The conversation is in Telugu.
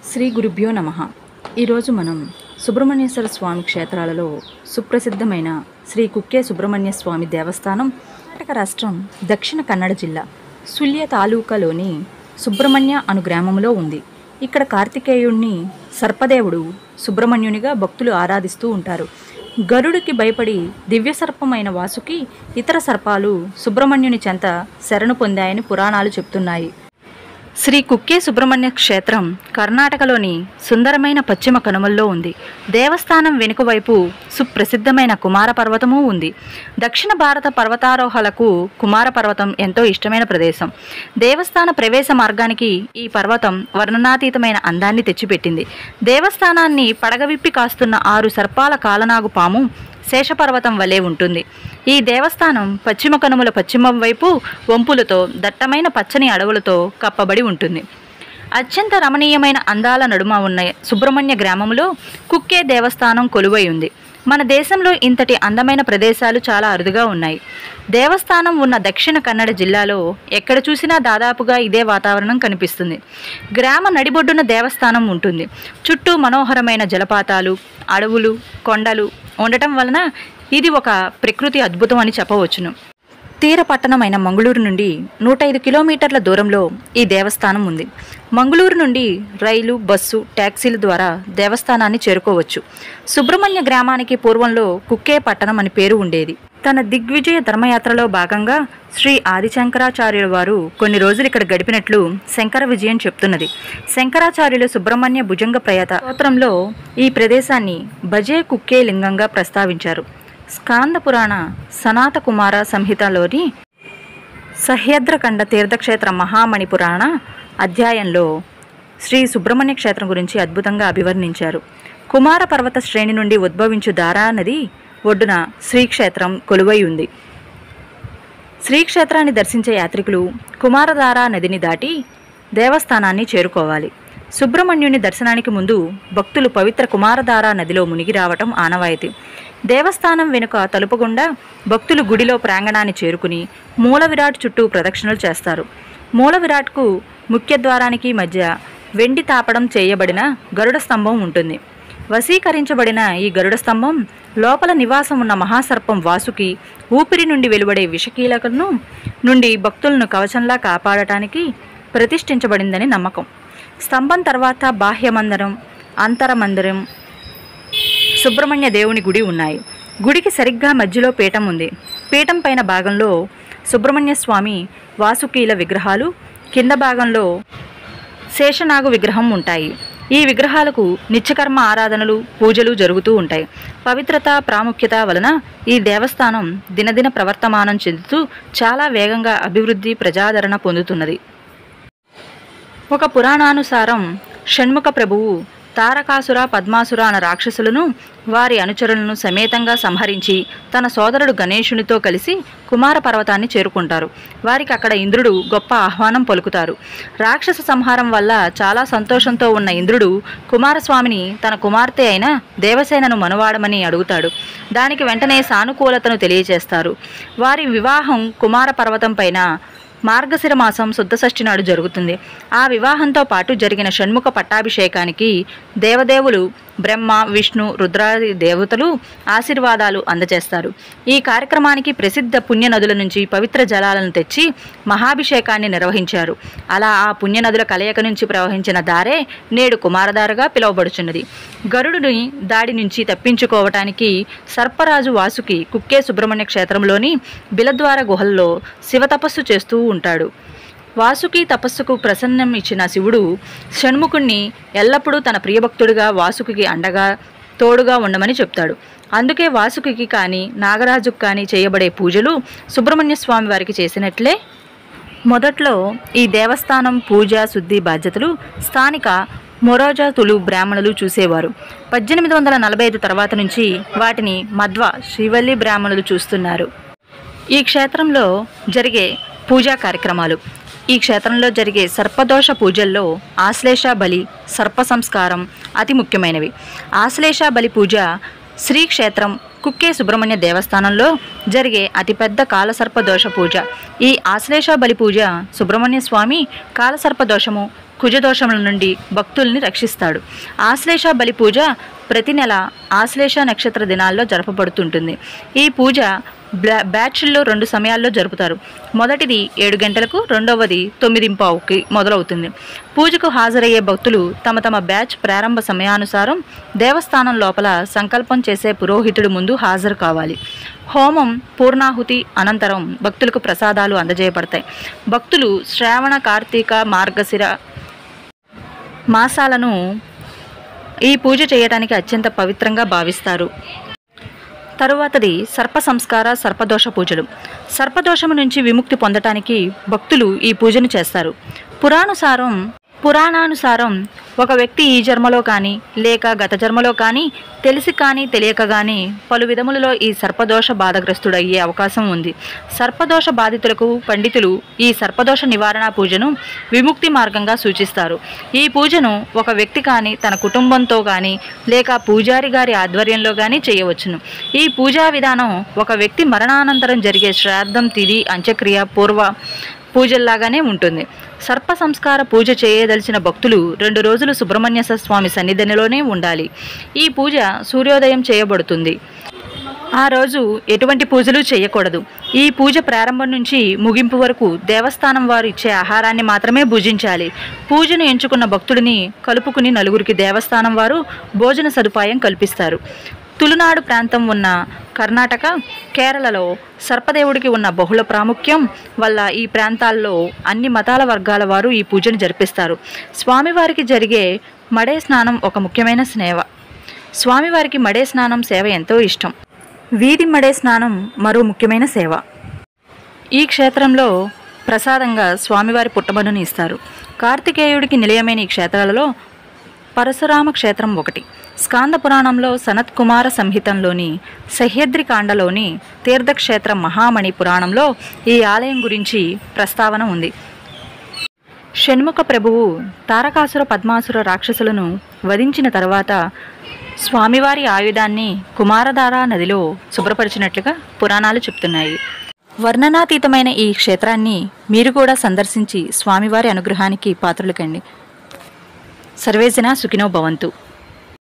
శ్రీ గురుభ్యో నమ ఈరోజు మనం సుబ్రహ్మణ్యేశ్వర స్వామి క్షేత్రాలలో సుప్రసిద్ధమైన శ్రీ కుక్కే సుబ్రహ్మణ్య స్వామి దేవస్థానం కర్ణాటక రాష్ట్రం దక్షిణ కన్నడ జిల్లా సుల్య తాలూకాలోని సుబ్రహ్మణ్య అను గ్రామంలో ఉంది ఇక్కడ కార్తికేయుణ్ణి సర్పదేవుడు సుబ్రహ్మణ్యునిగా భక్తులు ఆరాధిస్తూ ఉంటారు గరుడికి భయపడి దివ్య సర్పమైన వాసుకి ఇతర సర్పాలు సుబ్రహ్మణ్యుని చెంత శరణు పొందాయని పురాణాలు చెప్తున్నాయి శ్రీ కుక్కే సుబ్రహ్మణ్య క్షేత్రం కర్ణాటకలోని సుందరమైన పశ్చిమ కనుమల్లో ఉంది దేవస్థానం వెనుక వైపు సుప్రసిద్ధమైన కుమార పర్వతము ఉంది దక్షిణ భారత పర్వతారోహలకు కుమార పర్వతం ఎంతో ఇష్టమైన ప్రదేశం దేవస్థాన ప్రవేశ మార్గానికి ఈ పర్వతం వర్ణనాతీతమైన అందాన్ని తెచ్చిపెట్టింది దేవస్థానాన్ని పడగవిప్పి కాస్తున్న ఆరు సర్పాల కాలనాగు పాము శేషపర్వతం వలె ఉంటుంది ఈ దేవస్థానం పశ్చిమ కనుమల పశ్చిమం వైపు వంపులతో దట్టమైన పచ్చని అడవులతో కప్పబడి ఉంటుంది అత్యంత రమణీయమైన అందాల నడుమ ఉన్న సుబ్రహ్మణ్య గ్రామంలో కుక్కే దేవస్థానం కొలువై ఉంది మన దేశంలో ఇంతటి అందమైన ప్రదేశాలు చాలా అరుదుగా ఉన్నాయి దేవస్థానం ఉన్న దక్షిణ కన్నడ జిల్లాలో ఎక్కడ చూసినా దాదాపుగా ఇదే వాతావరణం కనిపిస్తుంది గ్రామ నడిబొడ్డున దేవస్థానం ఉంటుంది చుట్టూ మనోహరమైన జలపాతాలు అడవులు కొండలు ఉండటం వలన ఇది ఒక ప్రకృతి అద్భుతం అని చెప్పవచ్చును తీర పట్టణమైన మంగళూరు నుండి నూట ఐదు కిలోమీటర్ల దూరంలో ఈ దేవస్థానం ఉంది మంగళూరు నుండి రైలు బస్సు ట్యాక్సీల ద్వారా దేవస్థానాన్ని చేరుకోవచ్చు సుబ్రహ్మణ్య గ్రామానికి పూర్వంలో కుక్కే పట్టణం అని పేరు ఉండేది తన దిగ్విజయ ధర్మయాత్రలో భాగంగా శ్రీ ఆదిశంకరాచార్యుల వారు కొన్ని రోజులు ఇక్కడ గడిపినట్లు శంకర విజయం చెప్తున్నది శంకరాచార్యులు సుబ్రహ్మణ్య భుజంగ ప్రయత స్తోత్రంలో ఈ ప్రదేశాన్ని భజే కుక్కే లింగంగా ప్రస్తావించారు స్కాంద పురాణ సనాత కుమార సంహితలోని సహ్యద్రకండ తీర్థక్షేత్ర మహామణి పురాణ అధ్యాయంలో శ్రీ సుబ్రహ్మణ్య క్షేత్రం గురించి అద్భుతంగా అభివర్ణించారు కుమార పర్వత శ్రేణి నుండి ఉద్భవించు దారా నది ఒడ్డున శ్రీక్షేత్రం కొలువై ఉంది శ్రీక్షేత్రాన్ని దర్శించే యాత్రికులు కుమారధారా నదిని దాటి దేవస్థానాన్ని చేరుకోవాలి సుబ్రహ్మణ్యుని దర్శనానికి ముందు భక్తులు పవిత్ర కుమారధారా నదిలో మునిగి రావటం ఆనవాయితీ దేవస్థానం వెనుక తలుపు గుండా భక్తులు గుడిలో ప్రాంగణాన్ని చేరుకుని మూల విరాట్ చుట్టూ ప్రదక్షిణలు చేస్తారు మూల విరాట్కు ముఖ్య ద్వారానికి మధ్య వెండి తాపడం చేయబడిన గరుడ స్తంభం ఉంటుంది వశీకరించబడిన ఈ గరుడ స్తంభం లోపల నివాసం ఉన్న మహాసర్పం వాసుకి ఊపిరి నుండి వెలువడే విషకీలకను నుండి భక్తులను కవచంలా కాపాడటానికి ప్రతిష్ఠించబడిందని నమ్మకం స్తంభం తర్వాత బాహ్యమందిరం అంతరమందిరం సుబ్రహ్మణ్య దేవుని గుడి ఉన్నాయి గుడికి సరిగ్గా మధ్యలో పీఠం ఉంది పీఠం పైన భాగంలో సుబ్రహ్మణ్య స్వామి వాసుకీల విగ్రహాలు కింద భాగంలో శేషనాగు విగ్రహం ఉంటాయి ఈ విగ్రహాలకు నిత్యకర్మ ఆరాధనలు పూజలు జరుగుతూ ఉంటాయి పవిత్రత ప్రాముఖ్యత వలన ఈ దేవస్థానం దినదిన ప్రవర్తమానం చెందుతూ చాలా వేగంగా అభివృద్ధి ప్రజాదరణ పొందుతున్నది ఒక పురాణానుసారం షణ్ముఖ ప్రభువు తారకాసుర పద్మాసుర అన్న రాక్షసులను వారి అనుచరులను సమేతంగా సంహరించి తన సోదరుడు గణేశునితో కలిసి కుమార పర్వతాన్ని చేరుకుంటారు వారికి అక్కడ ఇంద్రుడు గొప్ప ఆహ్వానం పలుకుతారు రాక్షస సంహారం వల్ల చాలా సంతోషంతో ఉన్న ఇంద్రుడు కుమారస్వామిని తన కుమార్తె అయిన దేవసేనను మనవాడమని అడుగుతాడు దానికి వెంటనే సానుకూలతను తెలియజేస్తారు వారి వివాహం కుమార పర్వతం పైన మార్గశిర మాసం శుద్ధషష్ఠి నాడు జరుగుతుంది ఆ వివాహంతో పాటు జరిగిన షణ్ముఖ పట్టాభిషేకానికి దేవదేవులు బ్రహ్మ విష్ణు రుద్రాది దేవతలు ఆశీర్వాదాలు అందజేస్తారు ఈ కార్యక్రమానికి ప్రసిద్ధ పుణ్యనదుల నుంచి పవిత్ర జలాలను తెచ్చి మహాభిషేకాన్ని నిర్వహించారు అలా ఆ పుణ్యనదుల కలయిక నుంచి ప్రవహించిన దారే నేడు కుమారధారగా పిలువబడుచున్నది గరుడుని దాడి నుంచి తప్పించుకోవటానికి సర్పరాజు వాసుకి కుక్కే సుబ్రహ్మణ్య క్షేత్రంలోని బిలద్వార గుహల్లో శివతపస్సు చేస్తూ ఉంటాడు వాసుకి తపస్సుకు ప్రసన్నం ఇచ్చిన శివుడు షణ్ముఖుణ్ణి ఎల్లప్పుడూ తన ప్రియభక్తుడిగా వాసుకి అండగా తోడుగా ఉండమని చెప్తాడు అందుకే వాసుకి కానీ నాగరాజుకు కానీ చేయబడే పూజలు సుబ్రహ్మణ్య స్వామి వారికి చేసినట్లే మొదట్లో ఈ దేవస్థానం పూజ శుద్ధి బాధ్యతలు స్థానిక మొరోజాతులు బ్రాహ్మణులు చూసేవారు పద్దెనిమిది వందల నలభై ఐదు తర్వాత నుంచి వాటిని మధ్వ శ్రీవల్లి బ్రాహ్మణులు చూస్తున్నారు ఈ క్షేత్రంలో జరిగే పూజా కార్యక్రమాలు ఈ క్షేత్రంలో జరిగే సర్పదోష పూజల్లో ఆశ్లేష బలి సర్ప సంస్కారం అతి ముఖ్యమైనవి ఆశ్లేష బలి పూజ శ్రీక్షేత్రం కుక్కే సుబ్రహ్మణ్య దేవస్థానంలో జరిగే అతిపెద్ద కాలసర్ప దోష పూజ ఈ ఆశ్లేష బలి పూజ సుబ్రహ్మణ్య స్వామి కాలసర్ప దోషము కుజదోషముల నుండి భక్తుల్ని రక్షిస్తాడు ఆశ్లేష బలి పూజ ప్రతి నెల ఆశ్లేష నక్షత్ర దినాల్లో జరపబడుతుంటుంది ఈ పూజ బ్లా బ్యాచ్ల్లో రెండు సమయాల్లో జరుపుతారు మొదటిది ఏడు గంటలకు రెండవది తొమ్మిది పావుకి మొదలవుతుంది పూజకు హాజరయ్యే భక్తులు తమ తమ బ్యాచ్ ప్రారంభ సమయానుసారం దేవస్థానం లోపల సంకల్పం చేసే పురోహితుడి ముందు హాజరు కావాలి హోమం పూర్ణాహుతి అనంతరం భక్తులకు ప్రసాదాలు అందజేయబడతాయి భక్తులు శ్రావణ కార్తీక మార్గశిర మాసాలను ఈ పూజ చేయడానికి అత్యంత పవిత్రంగా భావిస్తారు తరువాతది సర్ప సంస్కార సర్పదోష పూజలు సర్పదోషము నుంచి విముక్తి పొందటానికి భక్తులు ఈ పూజను చేస్తారు పురాణుసారం పురాణానుసారం ఒక వ్యక్తి ఈ జన్మలో కానీ లేక గత జన్మలో కానీ తెలిసి కానీ తెలియక కానీ పలు విధములలో ఈ సర్పదోష బాధగ్రస్తుడయ్యే అవకాశం ఉంది సర్పదోష బాధితులకు పండితులు ఈ సర్పదోష నివారణ పూజను విముక్తి మార్గంగా సూచిస్తారు ఈ పూజను ఒక వ్యక్తి కానీ తన కుటుంబంతో కానీ లేక పూజారి గారి ఆధ్వర్యంలో కానీ చేయవచ్చును ఈ పూజా విధానం ఒక వ్యక్తి మరణానంతరం జరిగే శ్రాద్ధం తిథి అంత్యక్రియ పూర్వ పూజల్లాగానే ఉంటుంది సర్ప సంస్కార పూజ చేయదలిచిన భక్తులు రెండు రోజులు సుబ్రహ్మణ్య స్వామి సన్నిధిలోనే ఉండాలి ఈ పూజ సూర్యోదయం చేయబడుతుంది ఆ రోజు ఎటువంటి పూజలు చేయకూడదు ఈ పూజ ప్రారంభం నుంచి ముగింపు వరకు దేవస్థానం వారు ఇచ్చే ఆహారాన్ని మాత్రమే భుజించాలి పూజను ఎంచుకున్న భక్తుడిని కలుపుకుని నలుగురికి దేవస్థానం వారు భోజన సదుపాయం కల్పిస్తారు తులునాడు ప్రాంతం ఉన్న కర్ణాటక కేరళలో సర్పదేవుడికి ఉన్న బహుళ ప్రాముఖ్యం వల్ల ఈ ప్రాంతాల్లో అన్ని మతాల వర్గాల వారు ఈ పూజను జరిపిస్తారు స్వామివారికి జరిగే మడే స్నానం ఒక ముఖ్యమైన సేవ స్వామివారికి మడే స్నానం సేవ ఎంతో ఇష్టం వీధి మడే స్నానం మరో ముఖ్యమైన సేవ ఈ క్షేత్రంలో ప్రసాదంగా స్వామివారి పుట్టబడుని ఇస్తారు కార్తికేయుడికి నిలయమైన ఈ క్షేత్రాలలో పరశురామ క్షేత్రం ఒకటి స్కాంద పురాణంలో సనత్ కుమార సంహితంలోని సహ్యద్రి కాండలోని తీర్థక్షేత్ర మహామణి పురాణంలో ఈ ఆలయం గురించి ప్రస్తావన ఉంది షణ్ముఖ ప్రభువు తారకాసుర పద్మాసుర రాక్షసులను వధించిన తరువాత స్వామివారి ఆయుధాన్ని కుమారధార నదిలో శుభ్రపరిచినట్లుగా పురాణాలు చెప్తున్నాయి వర్ణనాతీతమైన ఈ క్షేత్రాన్ని మీరు కూడా సందర్శించి స్వామివారి అనుగ్రహానికి పాత్రలు కండి సర్వేజన సుఖినో భవంతు